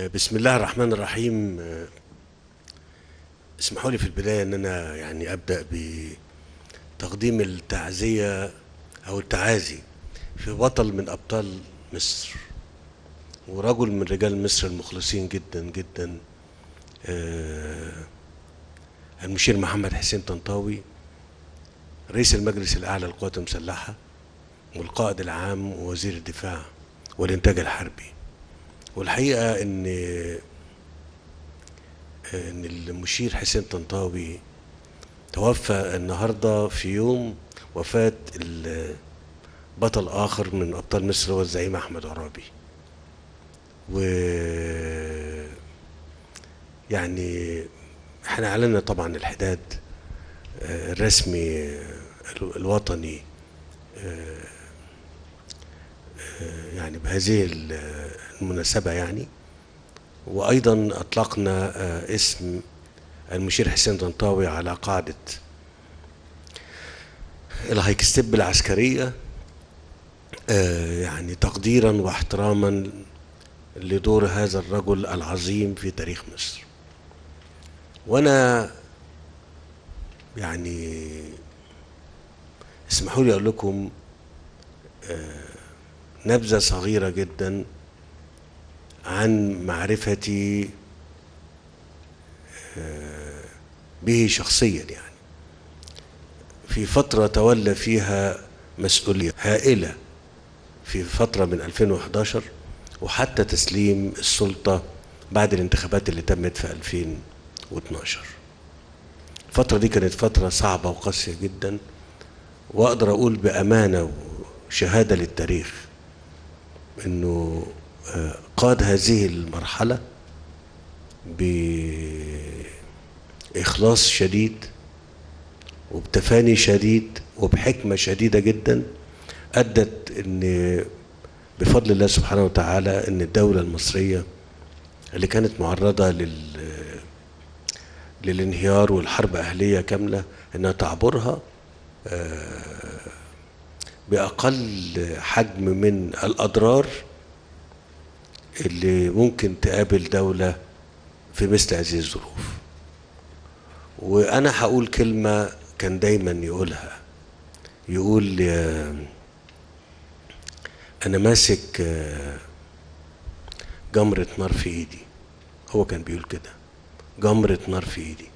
بسم الله الرحمن الرحيم آه، اسمحوا لي في البداية ان انا يعني ابدأ بتقديم التعزية او التعازي في بطل من ابطال مصر ورجل من رجال مصر المخلصين جدا جدا آه، المشير محمد حسين طنطاوي رئيس المجلس الاعلى للقوات المسلحة والقائد العام ووزير الدفاع والانتاج الحربي والحقيقة ان ان المشير حسين طنطاوي توفى النهارده في يوم وفاة ال- بطل آخر من أبطال مصر هو الزعيم أحمد عرابي و يعني احنا أعلنا طبعا الحداد آه، الرسمي آه، ال- الوطني آه، آه، يعني بهذه ال- المناسبة يعني وأيضا أطلقنا آه، اسم المشير حسين طنطاوي على قاعدة الهايكستيب العسكرية آه، يعني تقديرا واحتراما لدور هذا الرجل العظيم في تاريخ مصر وأنا يعني اسمحوا لي أقول لكم آه، نبذة صغيرة جدا عن معرفتي آه، به شخصيا يعني في فترة تولى فيها مسؤولية هائلة في فترة من 2011 وحتى تسليم السلطة بعد الانتخابات اللي تمت في 2012 الفترة دي كانت فترة صعبة وقاسية جدا وأقدر أقول بأمانة وشهادة للتاريخ انه آه، قاد هذه المرحله باخلاص شديد وبتفاني شديد وبحكمه شديده جدا ادت ان بفضل الله سبحانه وتعالى ان الدوله المصريه اللي كانت معرضه لل للانهيار والحرب اهليه كامله انها تعبرها بأقل حجم من الأضرار اللي ممكن تقابل دولة في مثل هذه الظروف وأنا هقول كلمة كان دايما يقولها يقول آه، أنا ماسك آه، جمرة نار في إيدي هو كان بيقول كده جمرة نار في إيدي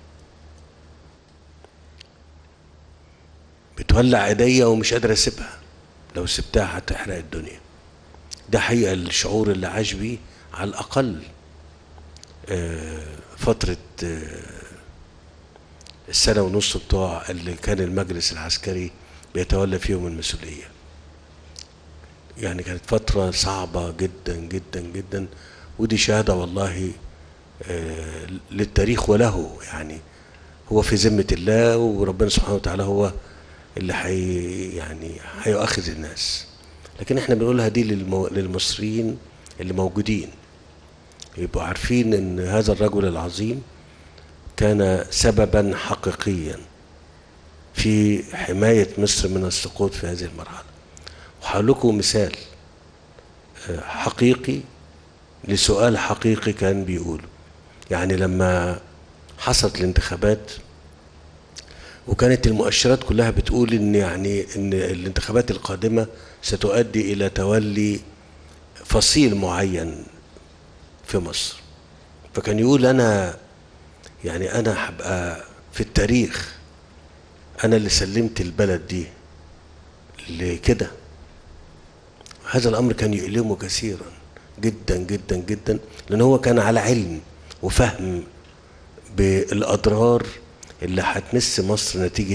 بتولع ايديا ومش قادر اسيبها لو سبتها هتحرق الدنيا ده حقيقة الشعور اللي عاش بيه على الأقل آه، فترة آه، السنة ونص بتوع اللي كان المجلس العسكري بيتولى فيهم المسؤولية يعني كانت فترة صعبة جدا جدا جدا ودي شهادة والله آه، للتاريخ وله يعني هو في ذمة الله وربنا سبحانه وتعالى هو اللي حي يعني هيؤاخذ الناس لكن احنا بنقولها دي للمو... للمصريين اللي موجودين يبقوا عارفين ان هذا الرجل العظيم كان سببا حقيقيا في حماية مصر من السقوط في هذه المرحلة وهقول لكم مثال آه، حقيقي لسؤال حقيقي كان بيقوله يعني لما حصلت الانتخابات وكانت المؤشرات كلها بتقول ان يعني ان الانتخابات القادمه ستؤدي الى تولي فصيل معين في مصر فكان يقول انا يعني انا هبقى في التاريخ انا اللي سلمت البلد دي لكده هذا الامر كان يؤلمه كثيرا جدا جدا جدا لان هو كان على علم وفهم بالاضرار اللي هتمس مصر نتيجه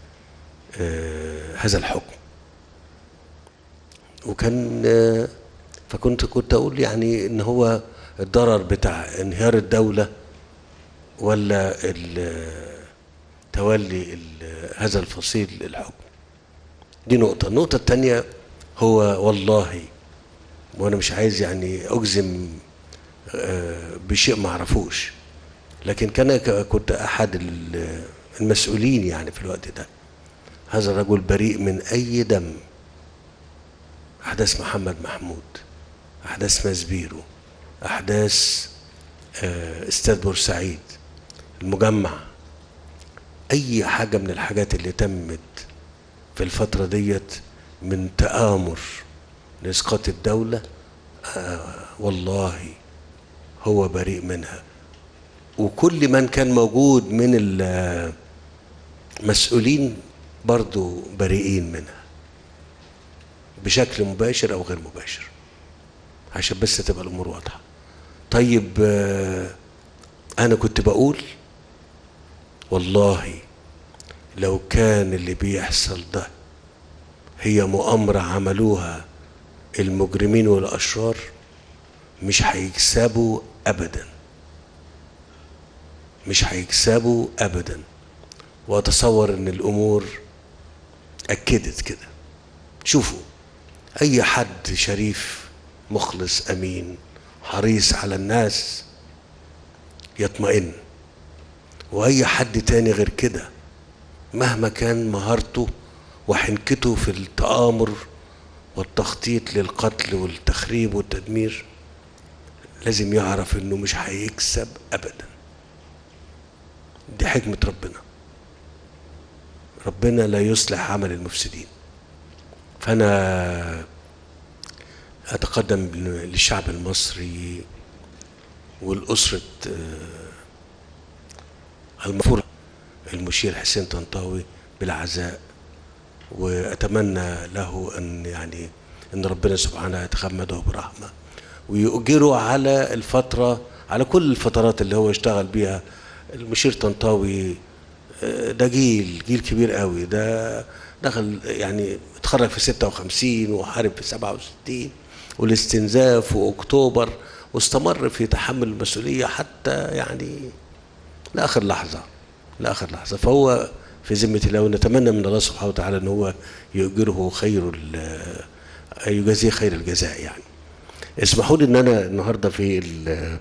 آه هذا الحكم وكان آه فكنت كنت اقول يعني ان هو الضرر بتاع انهيار الدوله ولا ال- تولي ال- هذا الفصيل الحكم دي نقطة النقطة الثانية هو والله وأنا مش عايز يعني أجزم آه، بشيء ما أعرفوش لكن كان ك- كنت أحد ال- المسؤولين يعني في الوقت ده هذا الرجل بريء من أي دم أحداث محمد محمود أحداث مزبيرو أحداث آه، استاد بورسعيد المجمع اي حاجه من الحاجات اللي تمت في الفتره ديت من تآمر لاسقاط الدوله آه والله هو بريء منها وكل من كان موجود من المسؤولين برضو بريئين منها بشكل مباشر او غير مباشر عشان بس تبقى الامور واضحه طيب آه، انا كنت بقول والله لو كان اللي بيحصل ده هي مؤامره عملوها المجرمين والاشرار مش هيكسبوا ابدا مش هيكسبوا ابدا واتصور ان الامور اكدت كده شوفوا اي حد شريف مخلص امين حريص على الناس يطمئن واي حد تاني غير كده مهما كان مهارته وحنكته في التآمر والتخطيط للقتل والتخريب والتدمير لازم يعرف انه مش هيكسب ابدا دي حكمة ربنا ربنا لا يصلح عمل المفسدين فانا اتقدم للشعب المصري والاسره المفروض المشير حسين طنطاوي بالعزاء واتمنى له ان يعني ان ربنا سبحانه يتغمده برحمه ويؤجره على الفتره على كل الفترات اللي هو اشتغل بيها المشير طنطاوي ده جيل جيل كبير قوي ده دخل يعني اتخرج في 56 وحارب في 67 والاستنزاف واكتوبر واستمر في تحمل المسؤوليه حتى يعني لاخر لحظه لاخر لحظه فهو في ذمه الله ونتمنى من الله سبحانه وتعالى ان هو يؤجره خير يجازيه خير الجزاء يعني اسمحوا لي ان انا النهارده في ال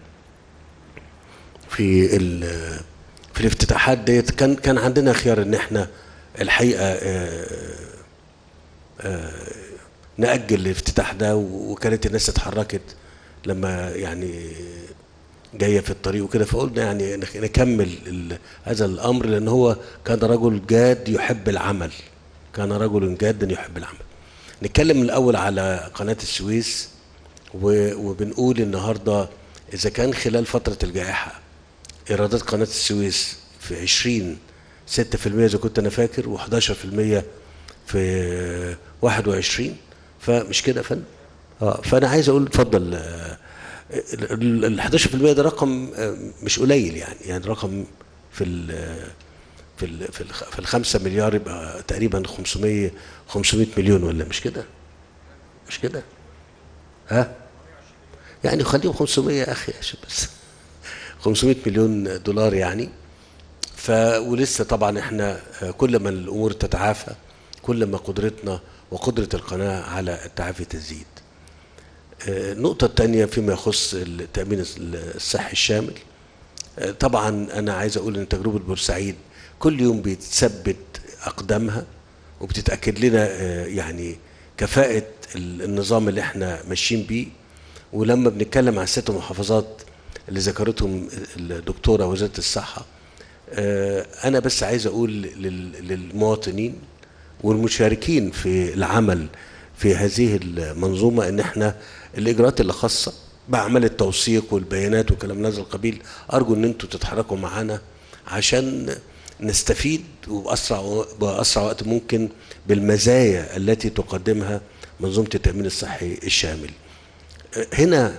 في ال في الافتتاحات ديت كان كان عندنا خيار ان احنا الحقيقه آآ آآ نأجل الافتتاح ده وكانت الناس اتحركت لما يعني جايه في الطريق وكده فقلنا يعني نكمل هذا الامر لان هو كان رجل جاد يحب العمل كان رجل جادا يحب العمل نتكلم الاول على قناه السويس وبنقول النهارده اذا كان خلال فتره الجائحه ايرادات قناه السويس في 20 6% اذا كنت انا فاكر و11% في 21 فمش كده يا فندم؟ اه فانا عايز اقول اتفضل ال 11% ده رقم مش قليل يعني يعني رقم في ال في ال في, ال في الخمسة مليار يبقى تقريبا 500 500 مليون ولا مش كده؟ مش كده؟ ها؟ يعني خليهم 500 يا اخي عشان بس 500 مليون دولار يعني ف ولسه طبعا احنا كل ما الامور تتعافى كل ما قدرتنا وقدره القناه على التعافي تزيد. النقطة الثانية فيما يخص التأمين الصحي الشامل طبعا أنا عايز أقول إن تجربة بورسعيد كل يوم بتثبت أقدامها وبتتأكد لنا يعني كفاءة النظام اللي احنا ماشيين بيه ولما بنتكلم عن ست محافظات اللي ذكرتهم الدكتورة وزارة الصحة أنا بس عايز أقول للمواطنين والمشاركين في العمل في هذه المنظومة إن إحنا الإجراءات اللي خاصة بأعمال التوثيق والبيانات وكلام من هذا القبيل أرجو إن أنتوا تتحركوا معانا عشان نستفيد وبأسرع بأسرع وقت ممكن بالمزايا التي تقدمها منظومة التأمين الصحي الشامل. هنا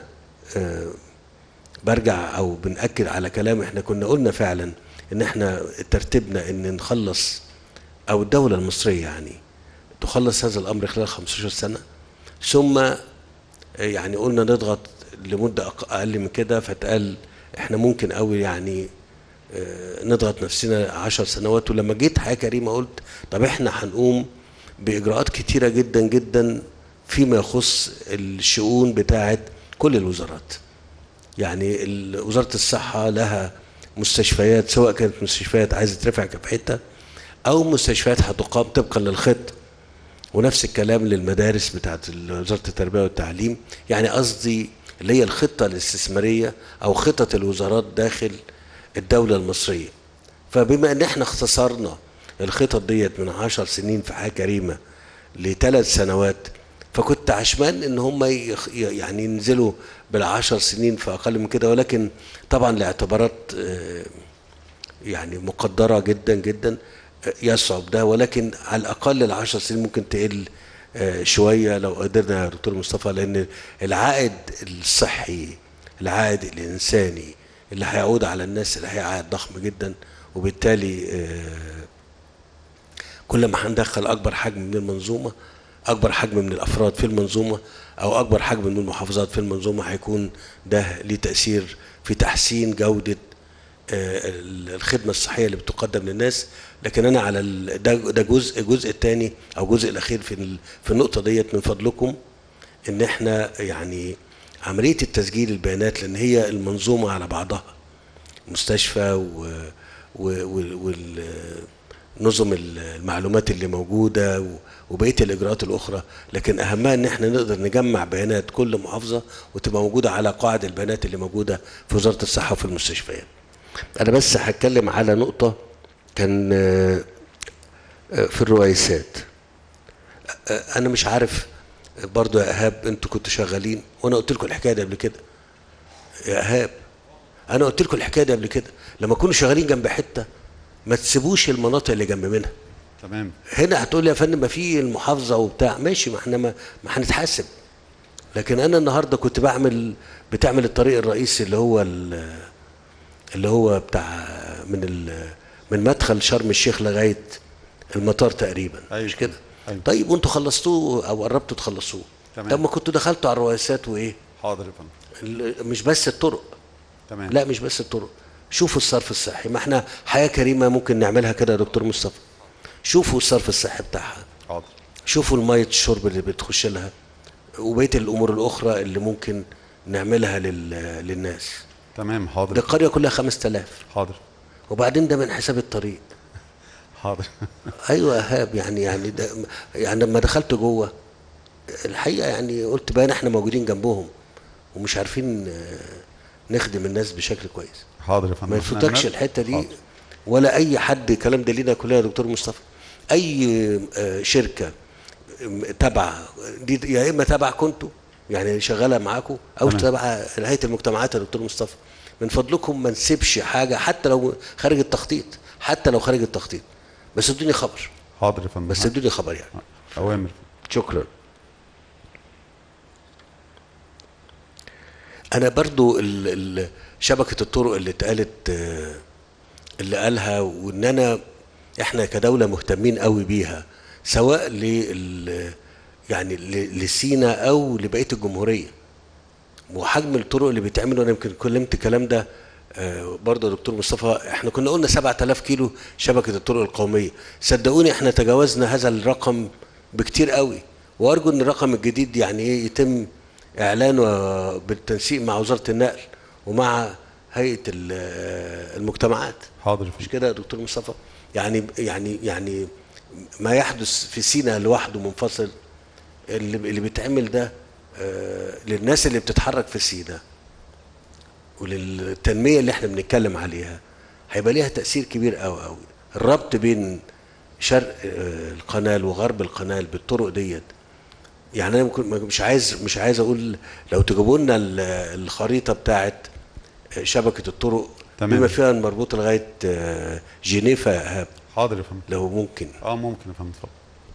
برجع أو بنأكد على كلام إحنا كنا قلنا فعلا إن إحنا ترتيبنا إن نخلص أو الدولة المصرية يعني تخلص هذا الامر خلال 15 سنه ثم يعني قلنا نضغط لمده اقل من كده فتقال احنا ممكن قوي يعني نضغط نفسنا 10 سنوات ولما جيت حياه كريمه قلت طب احنا هنقوم باجراءات كتيره جدا جدا فيما يخص الشؤون بتاعه كل الوزارات يعني وزاره الصحه لها مستشفيات سواء كانت مستشفيات عايزه ترفع كفاءتها او مستشفيات هتقام طبقا للخطه ونفس الكلام للمدارس بتاعت وزاره التربيه والتعليم يعني قصدي اللي هي الخطه الاستثماريه او خطط الوزارات داخل الدوله المصريه فبما ان احنا اختصرنا الخطط ديت من عشر سنين في حياه كريمه لثلاث سنوات فكنت عشمان ان هم يخ- يعني ينزلوا بالعشر سنين في اقل من كده ولكن طبعا لاعتبارات آه، يعني مقدرة جدا جدا آه، يصعب ده ولكن على الأقل العشر سنين ممكن تقل آه، شوية لو قدرنا يا دكتور مصطفى لأن العائد الصحي العائد الإنساني اللي هيعود على الناس اللي هي عائد ضخم جدا وبالتالي آه، كل ما هندخل اكبر حجم من المنظومه اكبر حجم من الافراد في المنظومه او اكبر حجم من المحافظات في المنظومه هيكون ده ليه تاثير في تحسين جوده آه، الخدمه الصحيه اللي بتقدم للناس لكن انا على ال- ده ده جزء الجزء الثاني او الجزء الاخير في ال- في النقطه ديت من فضلكم ان احنا يعني عمليه التسجيل البيانات لان هي المنظومه على بعضها مستشفى و ونظم المعلومات اللي موجوده و- وبقيه الاجراءات الاخرى لكن اهمها ان احنا نقدر نجمع بيانات كل محافظه وتبقى موجوده على قاعده البيانات اللي موجوده في وزاره الصحه وفي المستشفيات. انا بس هتكلم على نقطه كان آه، آه، في الرئيسات آه، انا مش عارف آه، برضو يا ايهاب انتوا كنتوا شغالين وانا قلت لكم الحكايه دي قبل كده يا ايهاب انا قلت لكم الحكايه دي قبل كده لما كنتوا شغالين جنب حته ما تسيبوش المناطق اللي جنب منها تمام هنا هتقول لي يا فندم ما في المحافظه وبتاع ماشي ما احنا ما, ما هنتحاسب لكن انا النهارده كنت بعمل بتعمل الطريق الرئيسي اللي هو ال- اللي هو بتاع من ال- من مدخل شرم الشيخ لغايه المطار تقريبا أيوة. مش كده أيوة. طيب وانتوا خلصتوه او قربتوا تخلصوه تمام. طب ما كنتوا دخلتوا على الرئاسات وايه حاضر يا فندم ال- مش بس الطرق تمام لا مش بس الطرق شوفوا الصرف الصحي ما احنا حياه كريمه ممكن نعملها كده يا دكتور مصطفى شوفوا الصرف الصحي بتاعها حاضر شوفوا المية الشرب اللي بتخش لها وبقيه الامور الاخرى اللي ممكن نعملها لل... للناس تمام ده حاضر القريه كلها 5000 حاضر وبعدين ده من حساب الطريق حاضر ايوه يا ايهاب يعني يعني ده يعني لما دخلت جوه الحقيقه يعني قلت بقى احنا موجودين جنبهم ومش عارفين آه، نخدم الناس بشكل كويس حاضر يا فندم ما إحنا يفوتكش هنعمل- الحته دي حاضر. ولا اي حد الكلام ده لينا كلنا يا دكتور مصطفى اي آه، شركه آم، تابعه دي يا اما تابع كنتوا يعني شغاله معاكم او تمام. تابع هيئه المجتمعات يا دكتور مصطفى من فضلكم ما نسيبش حاجه حتى لو خارج التخطيط حتى لو خارج التخطيط بس ادوني خبر حاضر يا فندم بس ادوني خبر يعني اوامر شكرا انا برضو ال ال شبكه الطرق اللي اتقالت آه، اللي قالها وان انا احنا كدوله مهتمين قوي بيها سواء لل يعني ل- لسينا او لبقيه الجمهوريه وحجم الطرق اللي بيتعمل وانا يمكن كلمت الكلام ده آه، برضه يا دكتور مصطفى احنا كنا قلنا 7000 كيلو شبكه الطرق القوميه صدقوني احنا تجاوزنا هذا الرقم بكتير قوي وارجو ان الرقم الجديد يعني ايه يتم اعلانه بالتنسيق مع وزاره النقل ومع هيئه ال- آه، المجتمعات حاضر يا مش فندم كده يا دكتور مصطفى يعني يعني يعني ما يحدث في سينا لوحده منفصل اللي اللي بيتعمل ده آه، للناس اللي بتتحرك في سينا وللتنميه اللي احنا بنتكلم عليها هيبقى ليها تاثير كبير قوي قوي الربط بين شرق آه، القناه وغرب القناه بالطرق ديت يعني انا ممكن مش عايز مش عايز اقول لو تجيبوا لنا ال- الخريطه بتاعت شبكه الطرق تمام. بما فيها المربوط لغايه آه، جنيفا يا إيهاب، حاضر يا فندم لو ممكن اه ممكن يا فندم اتفضل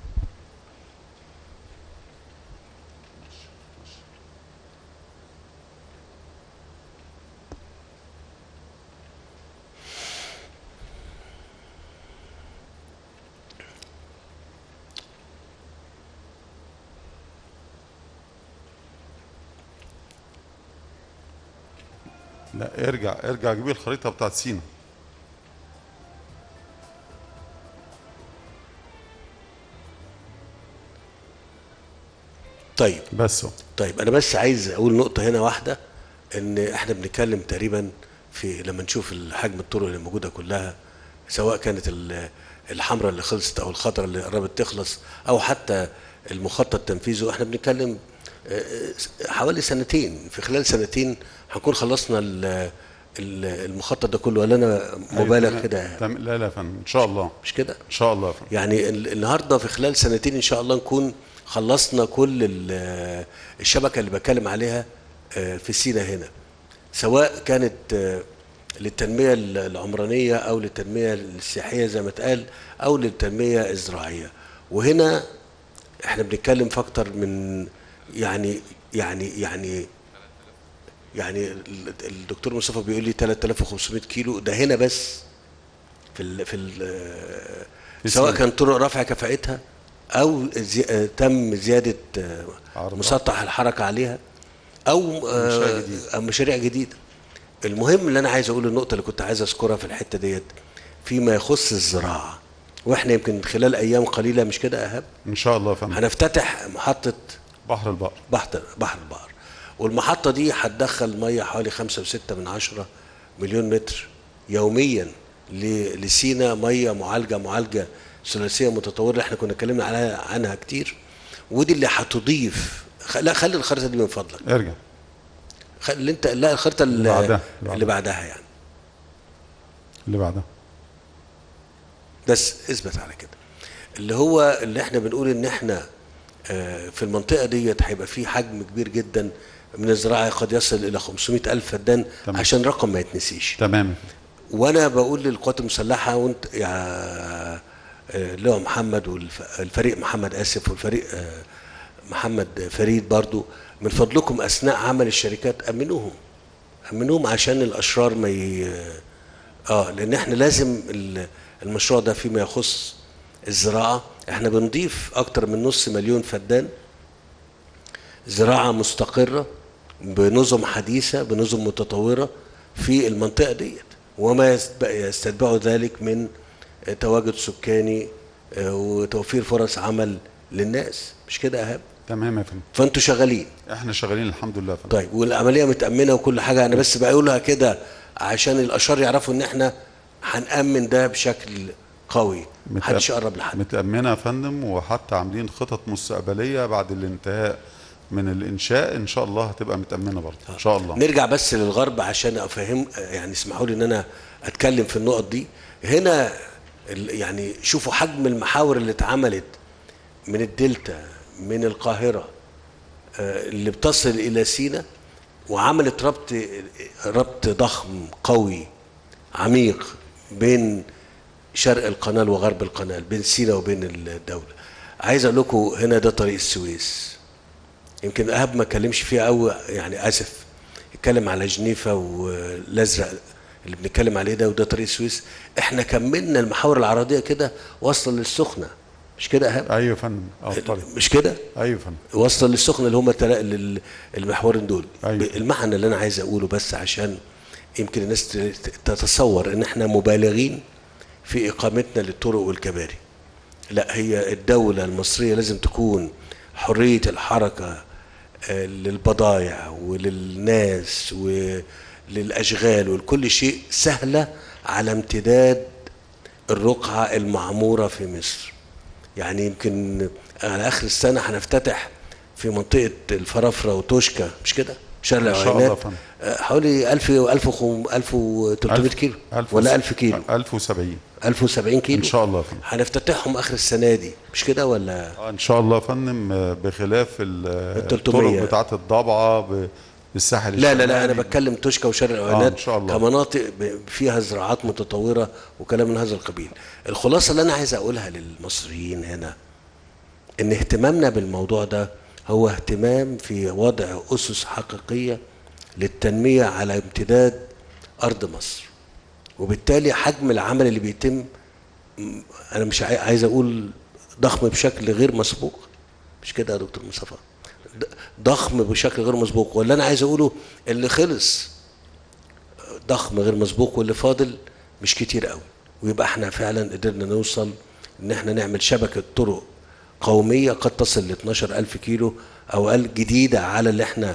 لا ارجع ارجع جيب الخريطه بتاعت سينا طيب بس هو طيب انا بس عايز اقول نقطه هنا واحده ان احنا بنتكلم تقريبا في لما نشوف حجم الطرق اللي موجوده كلها سواء كانت ال- الحمراء اللي خلصت او الخضراء اللي قربت تخلص او حتى المخطط تنفيذه احنا بنتكلم آه، حوالي سنتين في خلال سنتين هنكون خلصنا ال- ال- المخطط ده كله ولا انا مبالغ أيوة، كده تم- لا لا يا فندم ان شاء الله مش كده ان شاء الله يا فندم يعني ال- النهارده في خلال سنتين ان شاء الله نكون خلصنا كل ال- الشبكه اللي بتكلم عليها آه، في سينا هنا سواء كانت آه، للتنميه ال- العمرانيه او للتنميه السياحيه زي ما اتقال او للتنميه الزراعيه وهنا احنا بنتكلم في اكتر من يعني يعني يعني يعني ال- الدكتور مصطفى بيقول لي 3500 كيلو ده هنا بس في ال في ال في سواء سينا. كان طرق رفع كفاءتها او زي آه، تم زياده آه، عرضها. مسطح الحركه عليها او آه، مشاريع جديدة. أو مشاريع جديده المهم اللي انا عايز اقول النقطه اللي كنت عايز اذكرها في الحته ديت فيما يخص الزراعه واحنا يمكن خلال ايام قليله مش كده يا ايهاب ان شاء الله يا فندم هنفتتح محطه بحر البقر بحر بحر البقر والمحطة دي هتدخل مية حوالي خمسة وستة من عشرة مليون متر يوميا ل- لسينا مية معالجة معالجة ثلاثية متطورة اللي احنا كنا اتكلمنا عليها عنها كتير ودي اللي هتضيف خ- لا خلي الخريطة دي من فضلك ارجع خلي اللي انت لا الخريطة اللي بعدها. اللي بعدها يعني اللي بعدها بس اثبت على كده اللي هو اللي احنا بنقول ان احنا آه، في المنطقه ديت هيبقى في حجم كبير جدا من الزراعه قد يصل الى 500 الف فدان تمام. عشان رقم ما يتنسيش تمام وانا بقول للقوات المسلحه وانت يا آه، لواء محمد والفريق محمد اسف والفريق آه، محمد فريد برضو من فضلكم اثناء عمل الشركات امنوهم امنوهم عشان الاشرار ما ي... اه لان احنا لازم ال- المشروع ده فيما يخص الزراعه احنا بنضيف اكتر من نص مليون فدان زراعه مستقره بنظم حديثه بنظم متطوره في المنطقه ديت وما يست- يستتبع ذلك من تواجد سكاني آه، وتوفير فرص عمل للناس مش كده يا ايهاب تمام يا فندم فانتوا شغالين احنا شغالين الحمد لله يا فندم طيب والعمليه متامنه وكل حاجه انا بس بقولها كده عشان الاشرار يعرفوا ان احنا هنامن ده بشكل قوي متأ- محدش يقرب لحد متأمنة يا فندم وحتى عاملين خطط مستقبلية بعد الانتهاء من الإنشاء إن شاء الله هتبقى متأمنة برضه إن شاء الله نرجع بس للغرب عشان افهم يعني اسمحوا لي ان انا اتكلم في النقط دي هنا ال- يعني شوفوا حجم المحاور اللي اتعملت من الدلتا من القاهره آه، اللي بتصل الى سينا وعملت ربط ربط ضخم قوي عميق بين شرق القناه وغرب القناه بين سينا وبين الدوله عايز اقول لكم هنا ده طريق السويس يمكن اهب ما اتكلمش فيها قوي يعني اسف اتكلم على جنيفا والازرق اللي بنتكلم عليه ده وده طريق السويس احنا كملنا المحاور العرضيه كده واصله للسخنه مش كده يا اهب أيوة يا فندم أه طيب مش كده أيوة يا فندم واصله للسخنه اللي هم التلا- ال- المحورين دول أيوة. المعنى اللي انا عايز اقوله بس عشان يمكن الناس ت- ت- تتصور ان احنا مبالغين في اقامتنا للطرق والكباري لا هي الدوله المصريه لازم تكون حريه الحركه آه، للبضائع وللناس وللاشغال ولكل شيء سهله على امتداد الرقعه المعموره في مصر يعني يمكن على اخر السنه هنفتتح في منطقه الفرافره وتوشكا مش كده؟ شارع إن شاء الله العينات يا فندم. آه، حوالي 1000 1300 كيلو ولا 1000 كيلو 1070 1070 كيلو إن شاء الله يا فندم هنفتتحهم اخر السنه دي مش كده ولا آه، إن شاء الله يا فندم آه، بخلاف ال- ال 300. الطرق بتاعة الضبعة ب- بالساحل لا لا لا انا الشمالي. بتكلم توشكا وشارع العينات إن شاء الله. كمناطق ب- فيها زراعات متطوره وكلام من هذا القبيل الخلاصه اللي انا عايز اقولها للمصريين هنا ان اهتمامنا بالموضوع ده هو اهتمام في وضع اسس حقيقيه للتنميه على امتداد ارض مصر وبالتالي حجم العمل اللي بيتم م- انا مش عاي- عايز اقول ضخم بشكل غير مسبوق مش كده يا دكتور مصطفى ض- ضخم بشكل غير مسبوق ولا انا عايز اقوله اللي خلص ضخم غير مسبوق واللي فاضل مش كتير قوي ويبقى احنا فعلا قدرنا نوصل ان احنا نعمل شبكه طرق قوميه قد تصل ل 12000 كيلو او اقل جديده على اللي احنا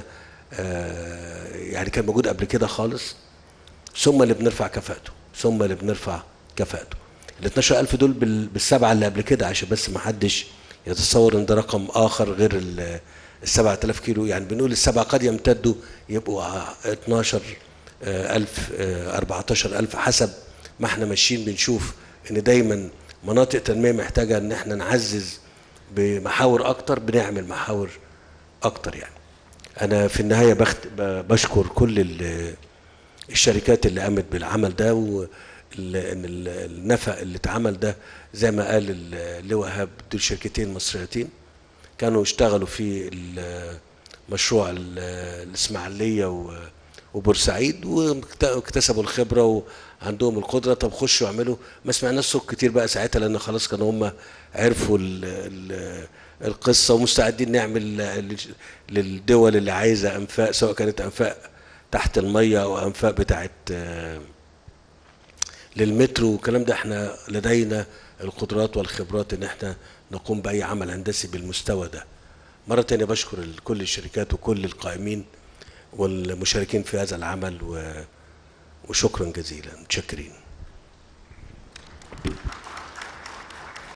آه يعني كان موجود قبل كده خالص ثم اللي بنرفع كفاءته ثم اللي بنرفع كفاءته ال 12000 دول بال- بالسبعه اللي قبل كده عشان بس ما حدش يتصور ان ده رقم اخر غير ال- ال 7000 كيلو يعني بنقول السبعه قد يمتدوا يبقوا ع- 12 آه، ألف آه، 14 ألف حسب ما احنا ماشيين بنشوف ان دايما مناطق تنمية محتاجة ان احنا نعزز بمحاور اكتر بنعمل محاور اكتر يعني انا في النهاية بخت ب- بشكر كل ال- الشركات اللي قامت بالعمل ده وان النفق اللي اتعمل ده زي ما قال اللواء هاب دول شركتين مصريتين كانوا اشتغلوا في ال- مشروع ال- الاسماعيليه و- وبورسعيد واكت- واكتسبوا الخبره وعندهم القدره طب خشوا اعملوا ما سمعناش صوت كتير بقى ساعتها لان خلاص كانوا هم عرفوا ال ال القصه ومستعدين نعمل ل- للدول اللي عايزه انفاق سواء كانت انفاق تحت الميه او انفاق بتاعت آه، للمترو والكلام ده احنا لدينا القدرات والخبرات ان احنا نقوم باي عمل هندسي بالمستوى ده مرة تانية بشكر ال- كل الشركات وكل القائمين والمشاركين في هذا العمل و... وشكرا جزيلا متشكرين